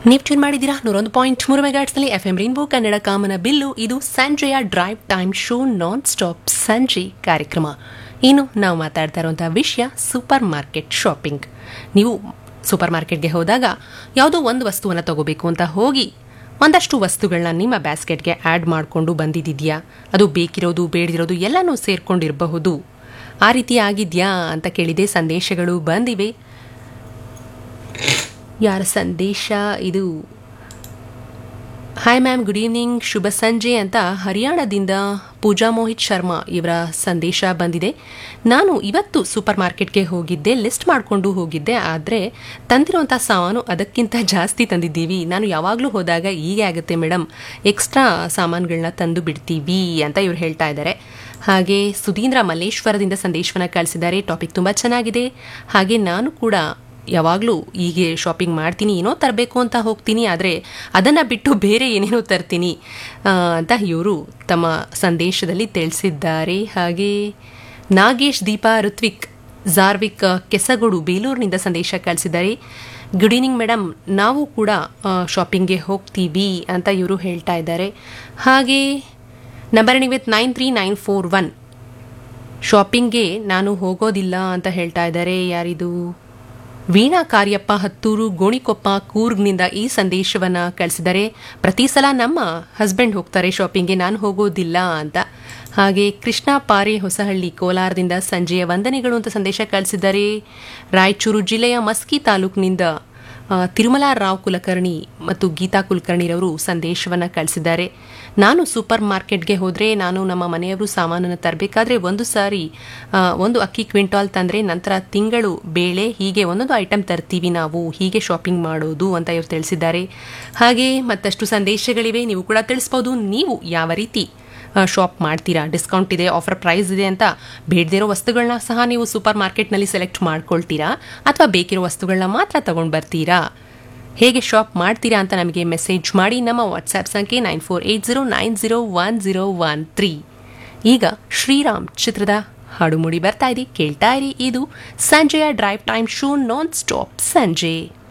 ನೀವು ಟ್ಯೂನ್ ಮಾಡಿದ್ದೀರಾ ನೂರೊಂದು ಪಾಯಿಂಟ್ ಮೂರು ಮೆಗಾಟ್ಸ್ನಲ್ಲಿ ಎಫ್ ಎಂ ರೈನ್ಬೋ ಕನ್ನಡ ಕಾಮನ ಬಿಲ್ಲು ಇದು ಸಂಜೆಯ drive time show non stop ಸಂಜೆ ಕಾರ್ಯಕ್ರಮ ಇನ್ನು ನಾವು ಮಾತಾಡ್ತಾ ಇರುವಂತಹ ವಿಷಯ ಸೂಪರ್ ಮಾರ್ಕೆಟ್ ಶಾಪಿಂಗ್ ನೀವು ಸೂಪರ್ ಮಾರ್ಕೆಟ್ಗೆ ಹೋದಾಗ ಯಾವುದೋ ಒಂದು ವಸ್ತುವನ್ನು ತಗೋಬೇಕು ಅಂತ ಹೋಗಿ ಒಂದಷ್ಟು ವಸ್ತುಗಳನ್ನ ನಿಮ್ಮ ಬ್ಯಾಸ್ಕೆಟ್ಗೆ ಆ್ಯಡ್ ಮಾಡಿಕೊಂಡು ಬಂದಿದೆಯಾ ಅದು ಬೇಕಿರೋದು ಬೇಡದಿರೋದು ಎಲ್ಲನೂ ಸೇರ್ಕೊಂಡಿರಬಹುದು ಆ ರೀತಿ ಆಗಿದೆಯಾ ಅಂತ ಕೇಳಿದೆ ಸಂದೇಶಗಳು ಬಂದಿವೆ ಯಾರ ಸಂದೇಶ ಇದು ಹಾಯ್ ಮ್ಯಾಮ್ ಗುಡ್ ಈವ್ನಿಂಗ್ ಶುಭ ಸಂಜೆ ಅಂತ ಹರಿಯಾಣದಿಂದ ಪೂಜಾ ಮೋಹಿತ್ ಶರ್ಮಾ ಇವರ ಸಂದೇಶ ಬಂದಿದೆ ನಾನು ಇವತ್ತು ಸೂಪರ್ ಮಾರ್ಕೆಟ್ಗೆ ಹೋಗಿದ್ದೆ ಲಿಸ್ಟ್ ಮಾಡಿಕೊಂಡು ಹೋಗಿದ್ದೆ ಆದರೆ ತಂದಿರುವಂಥ ಸಾಮಾನು ಅದಕ್ಕಿಂತ ಜಾಸ್ತಿ ತಂದಿದ್ದೀವಿ ನಾನು ಯಾವಾಗಲೂ ಹೋದಾಗ ಹೀಗೆ ಆಗುತ್ತೆ ಮೇಡಮ್ ಎಕ್ಸ್ಟ್ರಾ ಸಾಮಾನುಗಳನ್ನ ತಂದು ಬಿಡ್ತೀವಿ ಅಂತ ಇವ್ರು ಹೇಳ್ತಾ ಇದ್ದಾರೆ ಹಾಗೆ ಸುಧೀಂದ್ರ ಮಲ್ಲೇಶ್ವರದಿಂದ ಸಂದೇಶವನ್ನು ಕಳಿಸಿದ್ದಾರೆ ಟಾಪಿಕ್ ತುಂಬ ಚೆನ್ನಾಗಿದೆ ಹಾಗೆ ನಾನು ಕೂಡ ಯಾವಾಗಲೂ ಹೀಗೆ ಶಾಪಿಂಗ್ ಮಾಡ್ತೀನಿ ಏನೋ ತರಬೇಕು ಅಂತ ಹೋಗ್ತೀನಿ ಆದರೆ ಅದನ್ನು ಬಿಟ್ಟು ಬೇರೆ ಏನೇನೋ ತರ್ತೀನಿ ಆ, ಅಂತ ಇವರು ತಮ್ಮ ಸಂದೇಶದಲ್ಲಿ ತಿಳಿಸಿದ್ದಾರೆ ಹಾಗೆ ನಾಗೇಶ್ ದೀಪಾ ಋತ್ವಿಕ್ ಜಾರ್ವಿಕ್ ಕೆಸಗೋಡು ಬೇಲೂರಿನಿಂದ ಸಂದೇಶ ಕಳಿಸಿದ್ದಾರೆ ಗುಡ್ ಈವ್ನಿಂಗ್ ಮೇಡಮ್ ನಾವು ಕೂಡ ಶಾಪಿಂಗ್ಗೆ ಹೋಗ್ತೀವಿ ಅಂತ ಇವರು ಹೇಳ್ತಾ ಇದ್ದಾರೆ ಹಾಗೆ number with nine three nine four one ಶಾಪಿಂಗ್ಗೆ ನಾನು ಹೋಗೋದಿಲ್ಲ ಅಂತ ಹೇಳ್ತಾ ಇದ್ದಾರೆ ಯಾರಿದು ವೀಣಾ ಕಾರ್ಯಪ್ಪ ಹತ್ತೂರು ಗೋಣಿಕೊಪ್ಪ ಕೂರ್ಗ್ನಿಂದ ಈ ಸಂದೇಶವನ್ನ ಕಳಿಸಿದರೆ ಪ್ರತಿ ಸಲ ನಮ್ಮ ಹಸ್ಬೆಂಡ್ ಹೋಗ್ತಾರೆ ಶಾಪಿಂಗ್ಗೆ ನಾನು ಹೋಗೋದಿಲ್ಲ ಅಂತ ಹಾಗೆ ಕೃಷ್ಣ ಪಾರೆ ಹೊಸಹಳ್ಳಿ ಕೋಲಾರದಿಂದ ಸಂಜೆಯ ವಂದನೆಗಳು ಅಂತ ಸಂದೇಶ ಕಳಿಸಿದ್ದಾರೆ ರಾಯಚೂರು ಜಿಲ್ಲೆಯ ಮಸ್ಕಿ ತಾಲೂಕಿನಿಂದ ಆ, ತಿರುಮಲಾ ರಾವ್ ಕುಲಕರ್ಣಿ ಮತ್ತು ಗೀತಾ ಕುಲಕರ್ಣಿರವರು ಸಂದೇಶವನ್ನು ಕಳಿಸಿದ್ದಾರೆ ನಾನು ಸೂಪರ್ ಮಾರ್ಕೆಟ್ಗೆ ಹೋದರೆ ನಾನು ನಮ್ಮ ಮನೆಯವರು ಸಾಮಾನನ್ನು ತರಬೇಕಾದ್ರೆ ಒಂದು ಸಾರಿ ಆ, ಒಂದು ಅಕ್ಕಿ ಕ್ವಿಂಟಾಲ್ ತಂದರೆ ನಂತರ ತಿಂಗಳು ಬೇಳೆ ಹೀಗೆ ಒಂದೊಂದು ಐಟಮ್ ತರ್ತೀವಿ ನಾವು ಹೀಗೆ ಶಾಪಿಂಗ್ ಮಾಡೋದು ಅಂತ ಇವರು ತಿಳಿಸಿದ್ದಾರೆ ಹಾಗೆ ಮತ್ತಷ್ಟು ಸಂದೇಶಗಳಿವೆ ನೀವು ಕೂಡ ತಿಳಿಸ್ಬೋದು ನೀವು ಯಾವ ರೀತಿ ಶಾಪ್ ಮಾಡ್ತೀರಾ ಡಿಸ್ಕೌಂಟ್ ಇದೆ ಆಫರ್ ಪ್ರೈಸ್ ಇದೆ ಅಂತ ಬೇಡದಿರೋ ವಸ್ತುಗಳನ್ನ ಸಹ ನೀವು ಸೂಪರ್ ಮಾರ್ಕೆಟ್ನಲ್ಲಿ ಸೆಲೆಕ್ಟ್ ಮಾಡ್ಕೊಳ್ತೀರಾ ಅಥವಾ ಬೇಕಿರೋ ವಸ್ತುಗಳನ್ನ ಮಾತ್ರ ತಗೊಂಡು ಬರ್ತೀರಾ ಹೇಗೆ ಶಾಪ್ ಮಾಡ್ತೀರಾ ಅಂತ ನಮಗೆ ಮೆಸೇಜ್ ಮಾಡಿ ನಮ್ಮ ವಾಟ್ಸ್ಆ್ಯಪ್ ಸಂಖ್ಯೆ nine four eight zero nine zero one zero one three ಈಗ ಶ್ರೀರಾಮ್ ಚಿತ್ರದ ಹಾಡು ಮೂಡಿ ಬರ್ತಾ ಇದೆ ಕೇಳ್ತಾ ಇರಿ ಇದು ಸಂಜೆಯ drive time show non stop ಸಂಜೆ